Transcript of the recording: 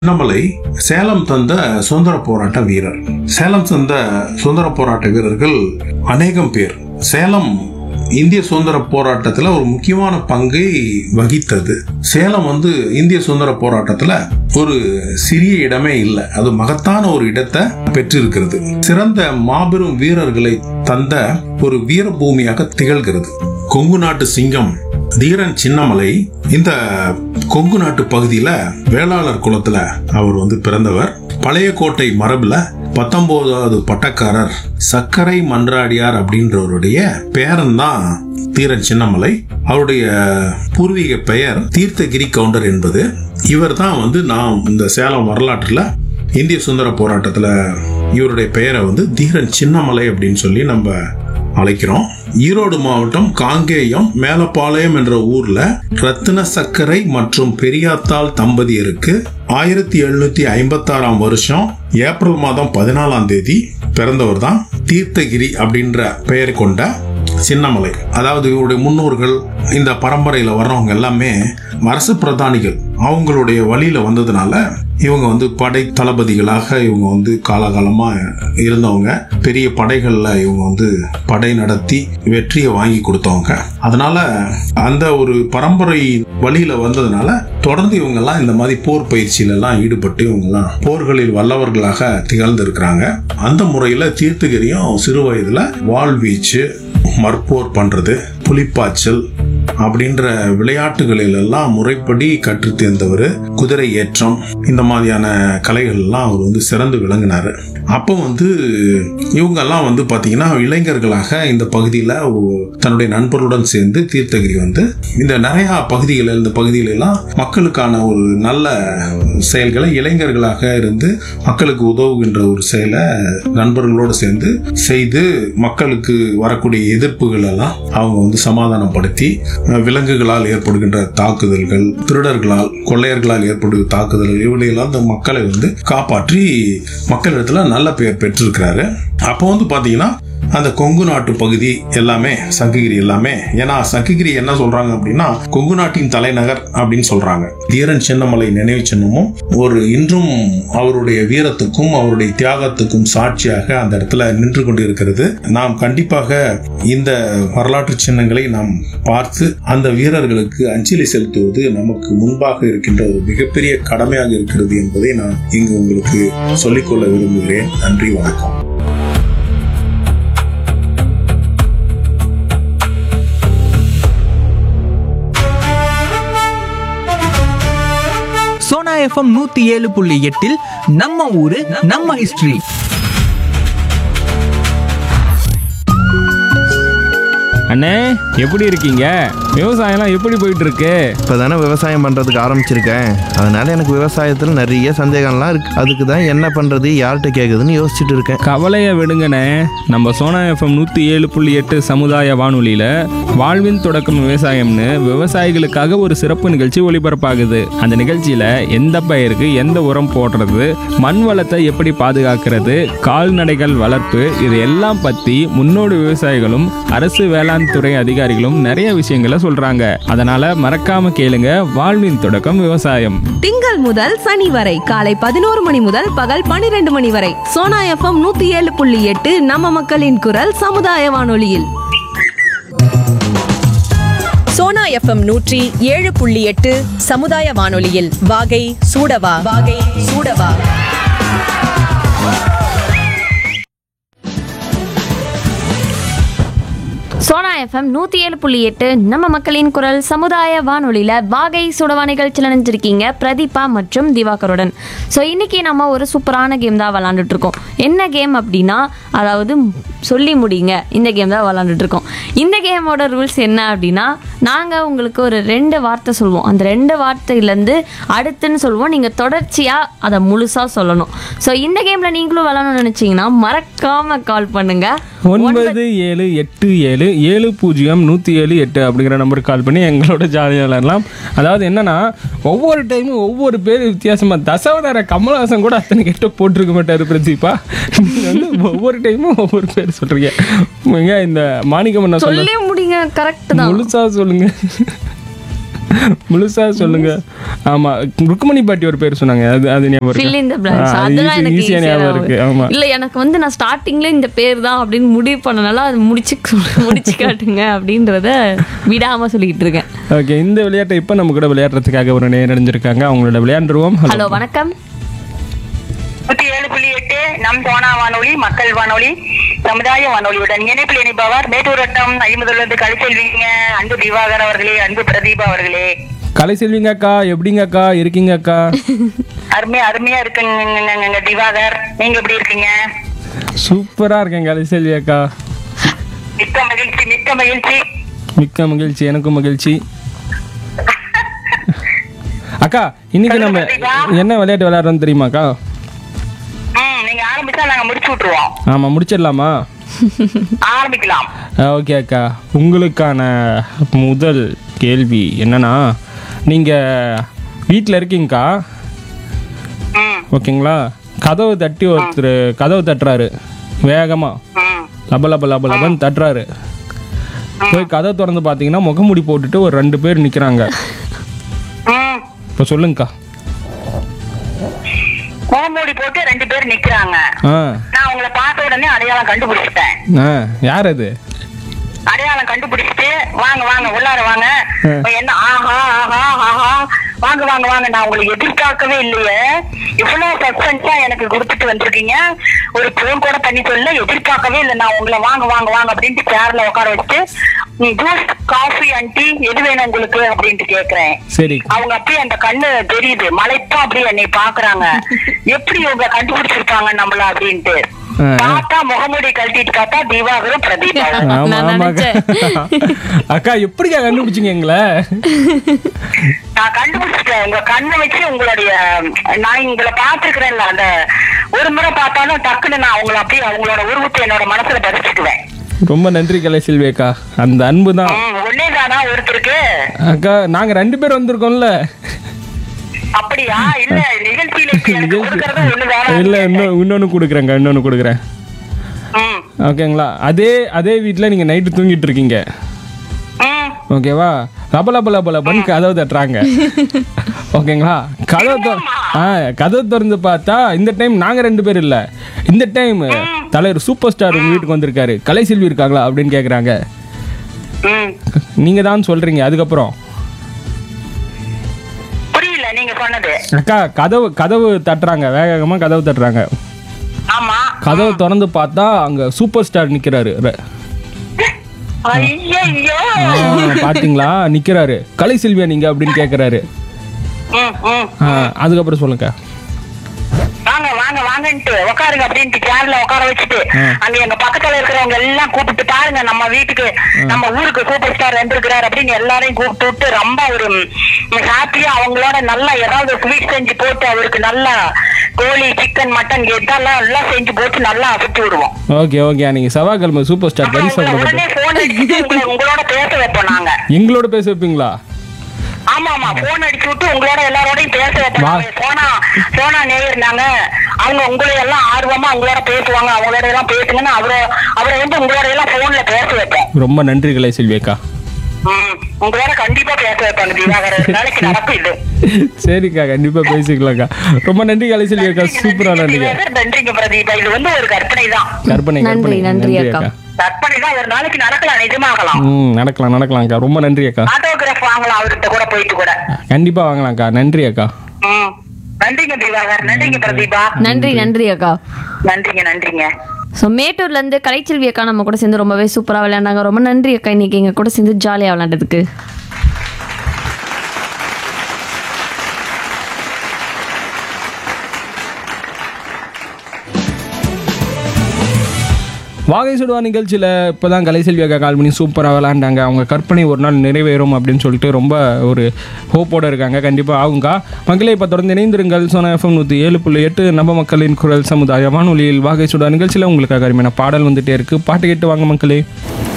அண்ணாமலை சேலம் தந்த சுதந்திர போராட்ட வீரர் சேலம் தந்த சுதந்திர போராட்ட வீரர்கள் அநேகம் பேர் சேலம் இந்திய சுதந்திர போராட்டத்துல ஒரு முக்கியமான பங்கை வகித்தது சேலம் வந்து இந்திய சுதந்திர போராட்டத்துல ஒரு சிறிய இடமே இல்லை அது மகத்தான ஒரு இடத்தை பெற்றிருக்கிறது சிறந்த மாபெரும் வீரர்களை தந்த ஒரு வீரபூமியாக திகழ்கிறது கொங்கு நாட்டு சிங்கம் தீரன் சின்னமலை இந்த கொங்கு நாட்டு பகுதியில வேளாளர் குலத்துல அவர் வந்து பிறந்தவர் பழைய கோட்டை மரபுல பத்தொன்பதாவது பட்டக்காரர் சக்கரை மன்றாடியார் அப்படின்றவருடைய பேரன் தான் தீரன் சின்னமலை அவருடைய பூர்வீக பெயர் தீர்த்தகிரி கவுண்டர் என்பது இவர் தான் வந்து நாம் இந்த சேலம் வரலாற்றுல இந்திய சுதந்திர போராட்டத்துல இவருடைய பெயரை வந்து தீரன் சின்னமலை அப்படின்னு சொல்லி நம்ம அழைக்கிறோம் ஈரோடு மாவட்டம் காங்கேயம் மேலப்பாளையம் என்ற ஊர்ல ரத்தின சக்கரை மற்றும் பெரியாத்தாள் தம்பதியருக்கு ஆயிரத்தி எழுநூத்தி ஐம்பத்தி ஆறாம் வருஷம் ஏப்ரல் மாதம் பதினாலாம் தேதி பிறந்தவர் தான் தீர்த்தகிரி அப்படின்ற பெயர் கொண்ட சின்னமலை அதாவது இவருடைய முன்னோர்கள் இந்த பரம்பரையில வர்றவங்க எல்லாமே அரசு பிரதானிகள் அவங்களுடைய வழியில வந்ததுனால இவங்க வந்து படை தளபதிகளாக இவங்க வந்து காலகாலமா இருந்தவங்க பெரிய படைகள்ல இவங்க வந்து படை நடத்தி வெற்றியை வாங்கி கொடுத்தவங்க அதனால அந்த ஒரு பரம்பரை வழியில வந்ததுனால தொடர்ந்து இவங்க எல்லாம் இந்த மாதிரி போர் பயிற்சியில எல்லாம் ஈடுபட்டு இவங்க எல்லாம் போர்களில் வல்லவர்களாக திகழ்ந்து இருக்கிறாங்க அந்த முறையில தீர்த்தகிரியும் சிறு வயதுல வாழ்வீச்சு மற்போர் பண்றது புலிப்பாய்ச்சல் அப்படின்ற விளையாட்டுகளில் எல்லாம் முறைப்படி கற்றுத் தேர்ந்தவர் குதிரை ஏற்றம் இந்த மாதிரியான கலைகள் எல்லாம் அவர் வந்து சிறந்து விளங்கினாரு அப்போ வந்து இவங்க எல்லாம் வந்து பாத்தீங்கன்னா இளைஞர்களாக இந்த பகுதியில் தன்னுடைய நண்பர்களுடன் சேர்ந்து தீர்த்தகிரி வந்து இந்த நிறைய பகுதிகளில் இந்த பகுதியில எல்லாம் மக்களுக்கான ஒரு நல்ல செயல்களை இளைஞர்களாக இருந்து மக்களுக்கு உதவுகின்ற ஒரு செயலை நண்பர்களோடு சேர்ந்து செய்து மக்களுக்கு வரக்கூடிய எதிர்ப்புகள் எல்லாம் அவங்க வந்து சமாதானப்படுத்தி அஹ், விலங்குகளால் ஏற்படுகின்ற தாக்குதல்கள் திருடர்களால் கொள்ளையர்களால் ஏற்படுகிற தாக்குதல்கள் இவளையெல்லாம் அந்த மக்களை வந்து காப்பாற்றி மக்களிடத்துல நல்ல பெயர் பெற்றிருக்கிறாரு அப்போ வந்து பாத்தீங்கன்னா அந்த கொங்கு நாட்டு பகுதி எல்லாமே சங்ககிரி எல்லாமே ஏன்னா சங்ககிரி என்ன சொல்றாங்க அப்படின்னா கொங்கு நாட்டின் தலைநகர் அப்படின்னு சொல்றாங்க தீரன் சின்னமலை நினைவு சின்னமும் ஒரு இன்றும் அவருடைய வீரத்துக்கும் அவருடைய தியாகத்துக்கும் சாட்சியாக அந்த இடத்துல நின்று கொண்டிருக்கிறது நாம் கண்டிப்பாக இந்த வரலாற்று சின்னங்களை நாம் பார்த்து அந்த வீரர்களுக்கு அஞ்சலி செலுத்துவது நமக்கு முன்பாக இருக்கின்ற ஒரு மிகப்பெரிய கடமையாக இருக்கிறது என்பதை நான் இங்கு உங்களுக்கு சொல்லிக்கொள்ள விரும்புகிறேன் நன்றி வணக்கம் சோனா எஃப்எம் நூத்தி ஏழு புள்ளி எட்டில் நம்ம ஊரு நம்ம ஹிஸ்டரி அண்ணே எப்படி இருக்கீங்க விவசாயம்லாம் எப்படி போயிட்டு இருக்கு இப்போ தானே விவசாயம் பண்ணுறதுக்கு ஆரம்பிச்சிருக்கேன் அதனால எனக்கு விவசாயத்தில் நிறைய சந்தேகம்லாம் இருக்கு அதுக்கு தான் என்ன பண்ணுறது யார்கிட்ட கேட்குதுன்னு யோசிச்சுட்டு இருக்கேன் கவலையை விடுங்கண்ணே நம்ம சோனா எஃப்எம் நூற்றி ஏழு புள்ளி எட்டு சமுதாய வானொலியில் வாழ்வின் தொடக்கம் விவசாயம்னு விவசாயிகளுக்காக ஒரு சிறப்பு நிகழ்ச்சி ஒளிபரப்பாகுது அந்த நிகழ்ச்சியில் எந்த பயிருக்கு எந்த உரம் போடுறது மண் வளத்தை எப்படி பாதுகாக்கிறது கால்நடைகள் வளர்ப்பு இது எல்லாம் பற்றி முன்னோடி விவசாயிகளும் அரசு வேளாண் துறை அதிகாரிகளும் நிறைய விஷயங்களை சொல்கிறாங்க அதனால் மறக்காம கேளுங்க வாழ்வின் தொடக்கம் விவசாயம் திங்கள் முதல் சனி வரை காலை பதினோரு மணி முதல் பகல் பனிரெண்டு மணி வரை சோனா எஃப்எம் நூத்தி ஏழு புள்ளி எட்டு நம்ம மக்களின் குரல் சமுதாய வானொலியில் சோனா எஃப்எம் நூற்றி ஏழு புள்ளி எட்டு சமுதாய வானொலியில் வாகை சூடவா வாகை சூடவா சோனா எஃப்எம் நூற்றி ஏழு புள்ளி எட்டு நம்ம மக்களின் குரல் சமுதாய வானொலியில் வாகை சுடவா நிகழ்ச்சியில் நினைஞ்சிருக்கீங்க பிரதீபா மற்றும் திவாகருடன் ஸோ இன்றைக்கி நம்ம ஒரு சூப்பரான கேம் தான் விளாண்டுட்டு இருக்கோம் என்ன கேம் அப்படின்னா அதாவது சொல்லி முடியுங்க இந்த கேம் தான் விளாண்டுட்டு இருக்கோம் இந்த கேமோட ரூல்ஸ் என்ன அப்படின்னா நாங்கள் உங்களுக்கு ஒரு ரெண்டு வார்த்தை சொல்லுவோம் அந்த ரெண்டு வார்த்தையிலேருந்து அடுத்துன்னு சொல்லுவோம் நீங்கள் தொடர்ச்சியாக அதை முழுசாக சொல்லணும் ஸோ இந்த கேமில் நீங்களும் விளாடணும்னு நினச்சிங்கன்னா மறக்காமல் கால் பண்ணுங்கள் ஒன்பது ஏழு எட்டு ஏழு ஏழு பூஜ்ஜியம் நூற்றி ஏழு எட்டு அப்படிங்கிற நம்பருக்கு கால் பண்ணி எங்களோட ஜாலியாக விளையாடலாம் அதாவது என்னன்னா ஒவ்வொரு டைமும் ஒவ்வொரு பேர் வித்தியாசமாக தசவதார கமல்ஹாசன் கூட அத்தனை கெட்ட போட்டிருக்க மாட்டார் பிரதீபா நீங்க வந்து ஒவ்வொரு டைமும் ஒவ்வொரு பேர் சொல்கிறீங்க இந்த மாணிக்கம் என்ன சொல்ல சொல்லி முடிங்க கரெக்ட் தான் முழுசா சொல்லுங்க முழுசா சொல்லுங்க ஆமா ருக்குமணி பாட்டி ஒரு பேர் சொன்னாங்க அது அது ஞாபகம் fill in the இருக்கு blanks. ஆ, அது அதுதான் easy- எனக்கு ஈஸியா easy-ஆ ஞாபகம் இருக்கு ஆமா ஞாபகம். இல்ல எனக்கு வந்து நான் ஸ்டார்டிங்ல இந்த பேர் தான் அப்படின்னு முடிவு பண்ணனால அது முடிச்சு முடிச்சு காட்டுங்க அப்படின்றத விடாம சொல்லிட்டு இருக்கேன் ஓகே இந்த விளையாட்டை இப்போ நம்ம கூட விளையாடுறதுக்காக ஒரு நேரம் அடைஞ்சிருக்காங்க அவங்களோட விளையாண்டுருவோம் ஹலோ வணக்கம் நூத்தி ஏழு புள்ளி எட்டு நம் சோனா வானொலி மக்கள் வானொலி சமுதாய வானொலியுடன் இணைப்பில் இணைப்பவர் மேட்டூர் வட்டம் ஐம்பதுலேருந்து கலைச்செல்விங்க அன்பு திவாகர் அவர்களே அன்பு பிரதீபா அவர்களே கலை செல்விங்க அக்கா எப்படிங்க அக்கா இருக்கீங்க அக்கா அருமையா அருமையா இருக்குங்க திவாகர் நீங்க எப்படி இருக்கீங்க சூப்பரா இருக்கேன் கலை செல்வி அக்கா மிக்க மகிழ்ச்சி மிக்க மகிழ்ச்சி மிக்க மகிழ்ச்சி எனக்கும் மகிழ்ச்சி அக்கா இன்னைக்கு நம்ம என்ன விளையாட்டு விளையாடுறோம்னு தெரியுமாக்கா ம் நீங்க ஆரம்பிச்சா நாங்க முடிச்சு விட்டுருவோம் ஆமா முடிச்சிடலாமா ஆரம்பிக்கலாம் ஓகே அக்கா உங்களுக்கான முதல் கேள்வி என்னன்னா நீங்கள் வீட்டில் இருக்கீங்கக்கா ம் ஓகேங்களா கதவு தட்டி ஒருத்தர் கதவு தட்டுறாரு வேகமாக ம் லப லப லப லபன்னு தட்டுறாரு போய் கதவை திறந்து பார்த்தீங்கன்னா முகமூடி போட்டுட்டு ஒரு ரெண்டு பேர் நிற்கிறாங்க ம் இப்போ சொல்லுங்கக்கா முகமூடி போட்டு ரெண்டு பேர் நிக்கிறாங்க ஆ நான் உங்களை பார்த்த உடனே அடையாளம் கண்டுபிடிச்சிட்டேன் ஆ யார் அது அடையாளம் கண்டுபிடிச்சிட்டு வாங்க வாங்க உள்ளார வாங்க என்ன ஆஹா ஆஹா ஆஹா வாங்க வாங்க வாங்க நான் உங்களுக்கு எதிர்பார்க்கவே இல்லையே இவ்வளவு சஸ்பென்ஸா எனக்கு கொடுத்துட்டு வந்திருக்கீங்க ஒரு போன் கூட பண்ணி சொல்ல எதிர்பார்க்கவே இல்லை நான் உங்களை வாங்க வாங்க வாங்க அப்படின்ட்டு சேர்ல உட்கார வச்சுட்டு ஜூஸ் காஃபி அண்ட் டீ எது வேணும் உங்களுக்கு அப்படின்ட்டு கேக்குறேன் சரி அவங்க அப்படியே அந்த கண்ணு தெரியுது மலைப்பா அப்படியே என்னை பாக்குறாங்க எப்படி இவங்க கண்டுபிடிச்சிருப்பாங்க நம்மள அப்படின்ட்டு ஆ. பார்த்தா முகமூடி கழட்டிட்டு பார்த்தா திவாகரும் பிரதீபாவும் ஆமா நான் ஆமாக்கா அக்கா எப்படிக்கா கண்டுபிடிச்சிங்க எங்களை நான் கண்டுபிடிச்சிட்டேன் உங்க கண்ணை வச்சு உங்களுடைய நான் உங்களை பார்த்திருக்கிறேன்ல அந்த ஒரு முறை பார்த்தாலும் டக்குன்னு நான் அவங்கள அப்படியே அவங்களோட உருவத்தை என்னோட மனசுல பதிச்சுக்குவேன் ரொம்ப நன்றி கலை செல்வி அக்கா அந்த அன்பு தான் ம், ஒன்னேதானா ஒருத்தருக்கு அக்கா நாங்கள் ரெண்டு பேர் வந்திருக்கோம்ல அப்படியா இல்ல நிகழ்ச்சியில இப்ப எனக்கு கொடுக்கறது ஒண்ணுதானா இல்லை இன்னும் இன்னொன்று கொடுக்குறேங்க இன்னொன்று கொடுக்குறேன் ம் ஓகேங்களா அதே அதே வீட்டில் நீங்கள் நைட்டு தூங்கிட்டு இருக்கீங்க ம் ஓகேவா லப லப லப லபன்னு கதவு தட்டுறாங்க ஓகேங்களா கதவு தொ- ஆ கதவு திறந்து பார்த்தா இந்த டைம் நாங்கள் ரெண்டு பேர் இல்லை இந்த டைம் தலைவர் சூப்பர் ஸ்டார் உங்கள் வீட்டுக்கு வந்திருக்காரு கலை செல்வி இருக்காங்களா அப்படின்னு கேட்குறாங்க ம் நீங்கள் தான் சொல்கிறீங்க அதுக்கப்புறம் புரியல நீங்க சொன்னது அக்கா கதவு கதவு தட்டுறாங்க வேக வேகமாக கதவு தட்டுறாங்க ஆமா கதவு திறந்து பார்த்தா அங்கே சூப்பர் ஸ்டார் நிற்கிறாரு ஐயோ பார்த்தீங்களா நிற்கிறாரு கலை செல்வியா நீங்கள் அப்படின்னு கேட்குறாரு ம் ம் அதுக்கப்புறம் சொல்லுங்க வாங்க வாங்க வாங்கன்ட்டு உட்காருங்க அப்படின்ட்டு சேர்ல உட்கார வச்சுட்டு அங்க எங்க பக்கத்துல இருக்கிறவங்க எல்லாம் கூப்பிட்டு பாருங்க நம்ம வீட்டுக்கு நம்ம ஊருக்கு சூப்பர் ஸ்டார் வந்திருக்கிறார் அப்படின்னு எல்லாரையும் கூப்பிட்டு விட்டு ரொம்ப ஒரு ஹாப்பியா அவங்களோட நல்லா ஏதாவது ஸ்வீட் செஞ்சு போட்டு அவருக்கு நல்லா கோழி சிக்கன் மட்டன் இதெல்லாம் எல்லாம் செஞ்சு போட்டு நல்லா அசைச்சு விடுவோம் ஓகே ஓகே நீங்கள் செவ்வாய்க்கிழமை சூப்பர் ஸ்டார் கறி உங்களை சாப்பிட உடனே போன் அடிச்சுட்டு உங்களை- உங்களோட பேச வைப்போம் நாங்க எங்களோட பேச வைப்பீங்களா ஆமா ஆமா போன் அடிச்சு விட்டு உங்களோட எல்லாரோடையும் பேச வைப்போம் வா. நாங்க. சோனா சோனா நேயர் நாங்க அவங்க உங்களை எல்லாம் ஆர்வமா உங்களோட பேசுவாங்க அவங்களோட எல்லாம் பேசுங்கன்னு அவரை அவரை வந்து உங்களோட எல்லாம் போன்ல பேச வைப்போம் ரொம்ப நன்றி கலை செல்வி அக்கா ம், உங்களோட கண்டிப்பா பேச வைப்பாங்க திவாகர் நாளைக்கு நடக்கும் இது சரிக்கா கண்டிப்பாக பேசிக்கலாம்க்கா ரொம்ப நன்றி கலை செல்வி அக்கா சூப்பராக நன்றிங்க திவாகர், நன்றிங்க பிரதீபா இது வந்து ஒரு கற்பனை தான் கற்பனை நன்றி, கற்பனை நன்றி நன்றி அக்கா. அக்கா கற்பனை தான் ஒரு நாளைக்கு நடக்கலாம் நிஜமாகலாம் ம் நடக்கலாம் நடக்கலாம்க்கா ரொம்ப நன்றி அக்கா ஆட்டோகிராஃப் வாங்கலாம் அவர்கிட்ட கூட போயிட்டு கூட கண்டிப்பாக வாங்கலாம்க்கா நன்றி அக்கா ம் நன்றிங்க திவாகர் நன்றிங்க பிரதீபா நன்றி நன்றி அக்கா நன்றிங்க நன்றிங்க ஸோ மேட்டூர்லேருந்து கலைச்செல்வி அக்கா நம்ம கூட சேர்ந்து ரொம்பவே சூப்பராக விளையாண்டாங்க ரொம்ப நன்றி அக்கா இன்னைக்கு எங்கள் கூட சேர்ந்து ஜாலியாக விளையாண்டதுக்கு வாகை சுடுவா நிகழ்ச்சியில் இப்போ தான் கலைசெல்வி அக்கா கால் பண்ணி சூப்பராக விளாண்டாங்க அவங்க கற்பனை ஒரு நாள் நிறைவேறும் அப்படின்னு சொல்லிட்டு ரொம்ப ஒரு ஹோப்போடு இருக்காங்க கண்டிப்பாக ஆகுங்கா மக்களே இப்போ தொடர்ந்து இணைந்திருங்கள் சோனா எஃப்எம் நூற்றி ஏழு புள்ளி எட்டு நம்ம மக்களின் குரல் சமுதாய வானொலியில் வாகை சுடா நிகழ்ச்சியில் உங்களுக்காக அருமையான பாடல் வந்துட்டே இருக்குது பாட்டு கேட்டு வாங்க மக்களே